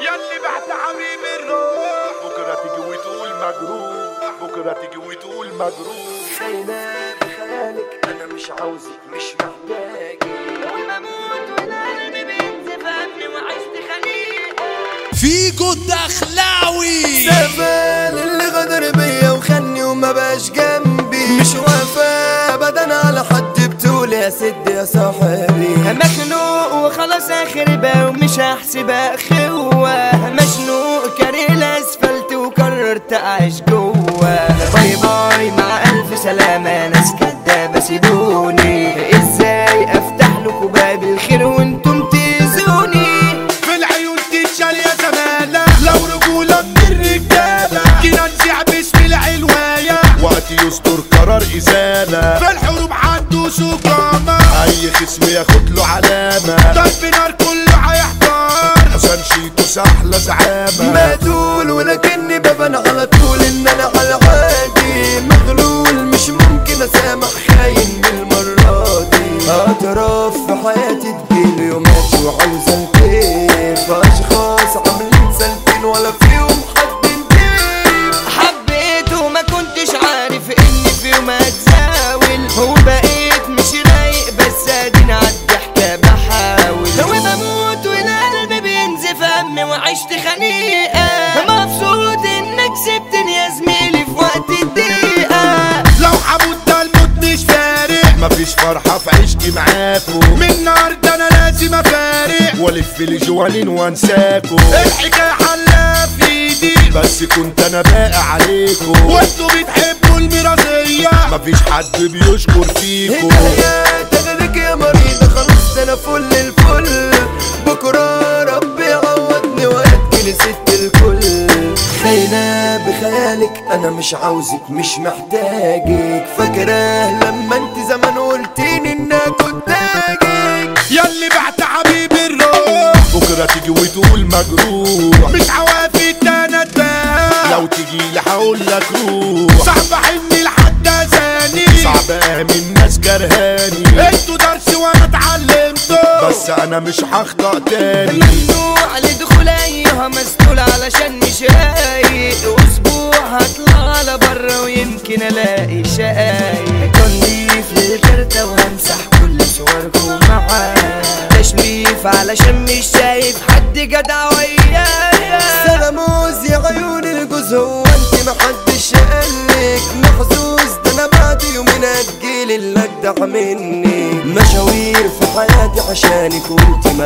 ياللي بعت حبيب الروح بكرة تيجي وتقول مجروح بكرة تيجي وتقول مجروح خينا بخيالك انا مش عاوزك مش محتاجك وبموت والقلب بينزف عني وعشت خليق فيجو الدخلاوي سفال اللي غدر بيا وخني وما بقاش جنبي مش وفا ابدا على حد بتقول يا سد يا صاحبي مخنوق وخلاص اخر بقى ومش هحسبها خوة مشنوق كاري الاسفلت وقررت اعيش جوه باي باي مع الف سلامة ناس كدابة سيبوني ازاي افتح لكم باب الخير وانتم تأذوني في العيون تتشال يا زمالة لو رجولة من الرجالة كنا نزيع باسم العلواية وقت يصدر قرار إزالة في الحروب عنده سقامة أي خصم ياخد له علامة ضرب نار كله هيحتار حسن شيتوس أحلى زعامة مقتول ولكني ببان على طول ان انا على عادي مغلول مش ممكن اسامح خاين بالمرة دي اعتراف في حياتي تجيلي يومات وعاوزة الكيف اشخاص عاملين سالكين ولا فيهم حد نضيف حبيت وما كنتش عارف اني في يوم هتزاول وبقيت مش رايق بس ادينا عالضحكة بحاول وبموت والقلب بينزف همي وعشت خنيقة مبسوط انك سبتني يا زميلي في وقت الضيقة لو حمود ده الموت مش فارق مفيش فرحة في عشقي معاكو من النهاردة أنا لازم أفارق وألف لي جوانين وأنساكو الحكاية حلها في إيدي بس كنت أنا باقي عليكو وأنتوا بتحبوا الميراثية مفيش حد بيشكر فيكو الحياة تغلق يا مريضة خلاص ده انا فل الفل بكرة ربي يعوضني ويديني ست الكل خاينة بخيالك انا مش عاوزك مش محتاجك فاكرة لما انت زمان قلتيني انك قدامك ياللي بعت حبيب الروح بكرة تيجي وتقول مجروح مش عوافي انا اتباع لو تيجي لي هقول لك روح صعب احن لحد ثاني صعب امن ناس كرهاني انتوا درس وانا اتعلمته بس انا مش هخطأ تاني ممنوع لدخول ايها مسؤول علشان مش رايق اسبوع هطلع على بره ويمكن الاقي شقايق تنظيف للكارتة وهمسح كل صوركم معايا تشريف علشان مش شايف حد جدع ويايا سلاموز يا عيون الجوز هو انت محدش قالك محظوظ ده انا بعد يومين اجيل اللي اجدع مني مشاوير في حياتي عشانك وانت ما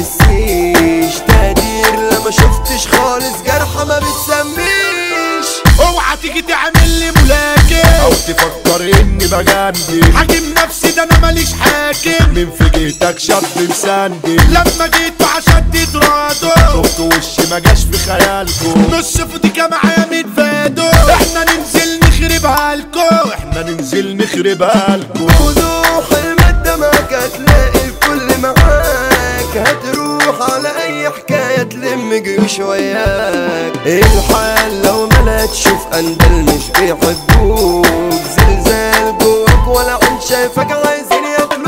بتحسيش تقدير لما شفتش خالص جرحة ما بتسميش اوعى تيجي تعمل لي ملاكم او تفكر اني بجندل حاكم نفسي ده انا ماليش حاكم من في جهتك شاب مسندل لما جيتوا عشان تترادوا شفت وشي ما جاش في خيالكم نص فوتيكا معايا من فادو احنا ننزل نخربها لكم احنا ننزل نخربها لكم وضوح المادة معاك هتلاقي الكل معاك هتروح على اي حكاية تلم جيوش وياك الحال لو ما تشوف اندل مش بيحبوك زلزال جواك ولا عين شايفك عايزين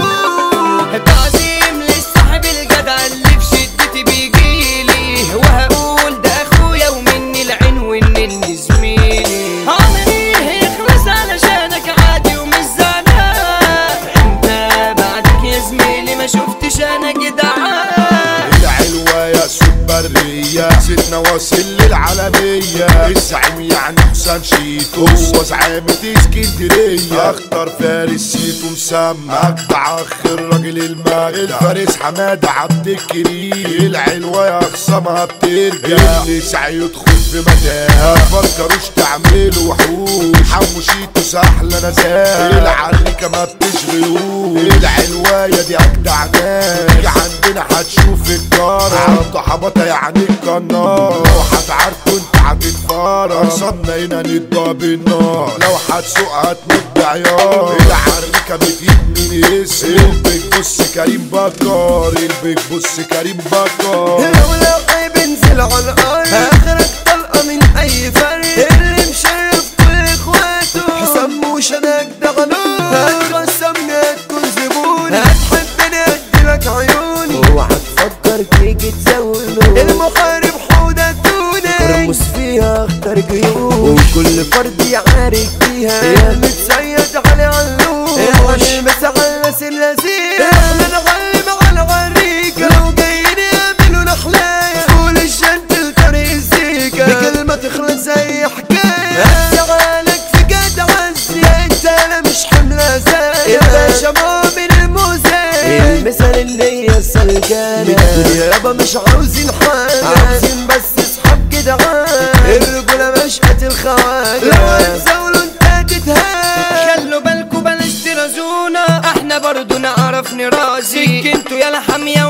ياكلوك تعظيم للصاحب الجدع اللي في شدتي بيجيلي وهقول ده اخويا ومني العين والنني زميلي عمري يخلص علشانك عادي ومش زعلان انت بعدك يا زميلي ما شفتش انا جدعان العلوة يا سوبرية سيدنا واصل للعالمية الزعيم يعني حسن شيتو هو زعامة اسكندرية اخطر فارس سيتو مسمى اجدع اخ الراجل المجدع الفارس حمادة عبد الكريم العلوة يا خصمها بترجع اللي سعي يدخل في متاهة مفكروش تعملوا وحوش حمو شيتو سهلة نزاهة العريكة ما بتشغلوش العلواية دي اجدع ناس تيجي عندنا هتشوف الجارة عبد حبطة يعني القنار لو هتعرفوا انت هتتفرج صدنا هنا ندى بالنار لو هتسوق هتموت بعيار العريكة بتجيب من اسم البيك بص كريم بكار البيك بص كريم بكار لو لقي بنزل على الارض اخرك طلقة من اي فرد اللي مشرف كل اخواته حسام موش انا اجدع نور هتخصمني هتكون زبون هتحبني اديلك عيوني اوعى تفكر تيجي تزول المحارب حوت اكبر جيوش وكل فرد يعارك فيها يا متسيد علي علوش احنا المسعى اللذيذ احنا نغلب على الغريقة لو جايين يعملوا نحلاية فول الجنت لطريق الزيكا بكلمة تخلص زي حكاية اشتغلك في قد عزي انت انا مش حملة زي يا باشا مؤمن الموزي المثل اللي هي السلكانة الدنيا يابا مش عاوزين حاجة عاوزين بس اصحاب كده الرجولة مش قد الخواجة لو هتزاولوا انت تتهان خلوا بالكوا بلاش ترازونا احنا برضو نعرف نرازي انتوا يا لحم يا